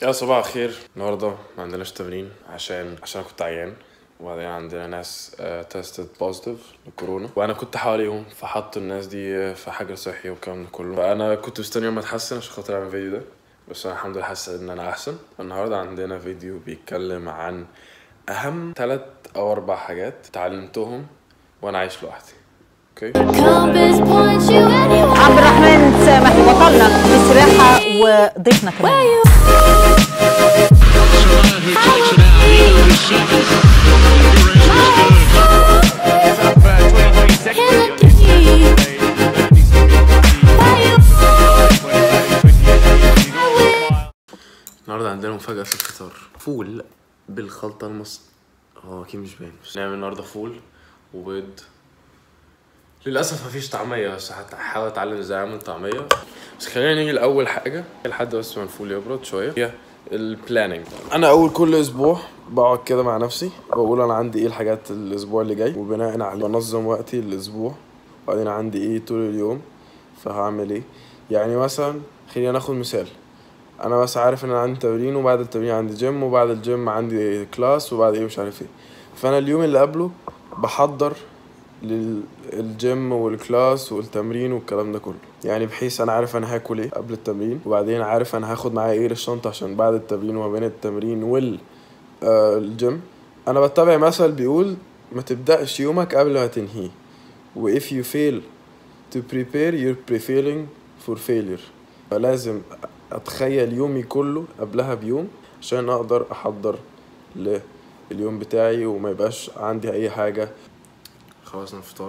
يا صباح الخير النهارده ما عندناش تمرين عشان عشان أنا كنت عيان وبعدين عندنا ناس تيستد بوزيتيف لكورونا وانا كنت حواليهم فحطوا الناس دي آه، في حجر صحي والكلام ده كله فانا كنت مستني يوم ما اتحسن عشان خاطر اعمل الفيديو ده بس انا الحمد لله حاسس ان انا احسن النهارده عندنا فيديو بيتكلم عن اهم ثلاث او اربع حاجات اتعلمتهم وانا عايش لوحدي اوكي Compass points you anywhere. عبد الرحمن سامح بطلنا بالسباحة وضيفنا كمان who takes it out. He knows his seconds. النهارده عندنا مفاجأة في الفطار فول بالخلطة المص هو أكيد مش باين بس نعمل النهارده فول وبيض للأسف مفيش طعمية بس هحاول أتعلم ازاي أعمل طعمية بس خلينا نيجي لأول حاجة لحد بس ما الفول يبرد شوية هي البلاننج أنا أول كل أسبوع بقعد كده مع نفسي بقول أنا عندي إيه الحاجات الأسبوع اللي جاي وبناء عليه بنظم وقتي الأسبوع وبعدين عندي إيه طول اليوم فهعمل إيه يعني مثلا خلينا ناخد مثال انا بس عارف ان انا عندي تمرين وبعد التمرين عندي جيم وبعد الجيم عندي كلاس وبعد ايه مش عارف ايه فانا اليوم اللي قبله بحضر للجيم والكلاس والتمرين والكلام ده كله يعني بحيث انا عارف انا هاكل ايه قبل التمرين وبعدين عارف انا هاخد معايا ايه للشنطه عشان بعد التمرين وما بين التمرين وال آه الجيم انا بتبع مثل بيقول ما تبدأش يومك قبل ما تنهيه و if you fail to prepare you're preparing for failure فلازم اتخيل يومي كله قبلها بيوم عشان اقدر احضر لليوم بتاعي وما يبقاش عندي اي حاجه خلصنا الفطار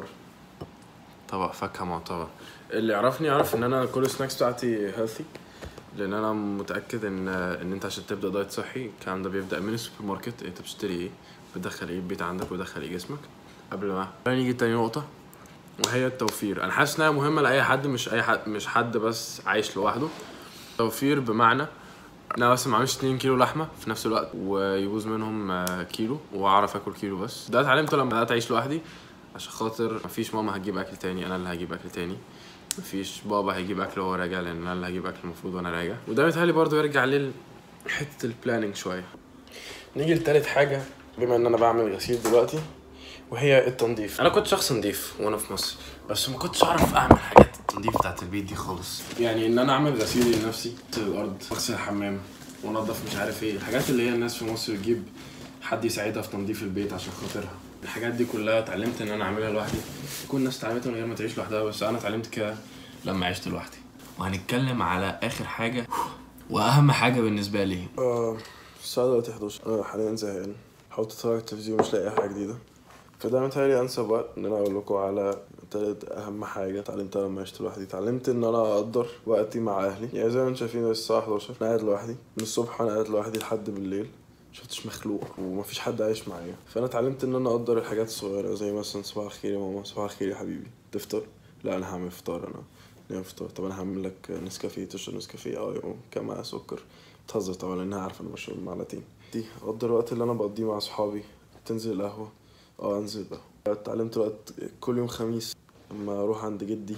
طبق فاكهه معتبر اللي يعرفني يعرف ان انا كل السناكس بتاعتي هيلثي لان انا متاكد ان ان انت عشان تبدا دايت صحي الكلام ده بيبدا من السوبر ماركت انت بتشتري ايه بتدخل ايه البيت عندك وتدخل ايه جسمك قبل ما خلينا نيجي تاني نقطه وهي التوفير انا حاسس انها مهمه لاي حد مش اي حد مش حد بس عايش لوحده توفير بمعنى ان انا مثلا ما اعملش 2 كيلو لحمه في نفس الوقت ويبوظ منهم آه، كيلو واعرف اكل كيلو بس ده اتعلمته لما بدات اعيش لوحدي عشان خاطر مفيش ماما هتجيب اكل تاني انا اللي هجيب اكل تاني مفيش بابا هيجيب اكل وهو راجع لان انا اللي هجيب اكل المفروض وانا راجع وده متهيألي برضه يرجع لحته البلاننج شويه نيجي لتالت حاجه بما ان انا بعمل غسيل دلوقتي وهي التنظيف انا كنت شخص نظيف وانا في مصر بس ما كنتش اعرف اعمل حاجات التنظيف بتاعت البيت دي خالص يعني ان انا اعمل غسيل لنفسي اغسل الارض اغسل الحمام وانضف مش عارف ايه الحاجات اللي هي الناس في مصر تجيب حد يساعدها في تنظيف البيت عشان خاطرها الحاجات دي كلها اتعلمت ان انا اعملها لوحدي كل الناس اتعلمتها من غير ما تعيش لوحدها بس انا اتعلمت كده لما عشت لوحدي وهنتكلم على اخر حاجه واهم حاجه بالنسبه لي آه الساعة دلوقتي 11 أنا حاليا زهقان حاولت أتفرج على التلفزيون مش لاقي أي حاجة جديدة فده متهيألي أنسب وقت إن أنا أقول لكم على تالت أهم حاجة اتعلمتها لما عشت لوحدي اتعلمت إن أنا أقدر وقتي مع أهلي يعني زي ما انتم شايفين دلوقتي الساعة 11 أنا قاعد لوحدي من الصبح أنا قاعد لوحدي لحد بالليل شفتش مخلوق ومفيش حد عايش معايا فأنا اتعلمت إن أنا أقدر الحاجات الصغيرة زي مثلا صباح الخير يا ماما صباح الخير يا حبيبي تفطر لا أنا هعمل فطار أنا نعمل فطار طب أنا هعمل لك نسكافيه تشرب نسكافيه اه يوم كام معلقة سكر بتهزر طبعا لانها عارفه انا بشرب معلقتين دي اقدر الوقت اللي انا بقضيه مع صحابي تنزل القهوه اه انزل القهوه اتعلمت الوقت كل يوم خميس لما اروح عند جدي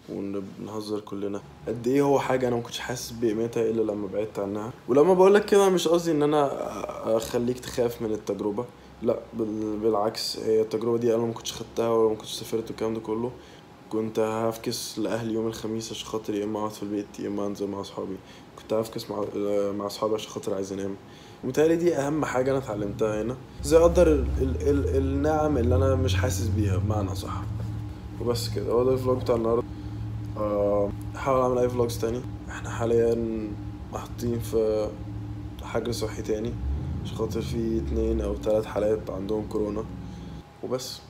ونهزر كلنا قد ايه هو حاجه انا ما كنتش حاسس بقيمتها الا لما بعدت عنها ولما بقول لك كده مش قصدي ان انا اخليك تخاف من التجربه لا بال- بالعكس هي التجربه دي انا ما كنتش خدتها ولا ما كنتش سافرت والكلام ده كله كنت هفكس لاهلي يوم الخميس عشان خاطر يا اما اقعد في البيت يا اما انزل مع اصحابي كنت هفكس مع مع اصحابي عشان خاطر عايز انام ومتهيألي دي اهم حاجه انا اتعلمتها هنا ازاي اقدر ال ال ال النعم اللي انا مش حاسس بيها بمعنى صح وبس كده هو ده الفلوج بتاع النهارده آه، هحاول اعمل اي فلوجز تاني احنا حاليا محطين في حجر صحي تاني عشان خاطر في اتنين او تلات حالات عندهم كورونا وبس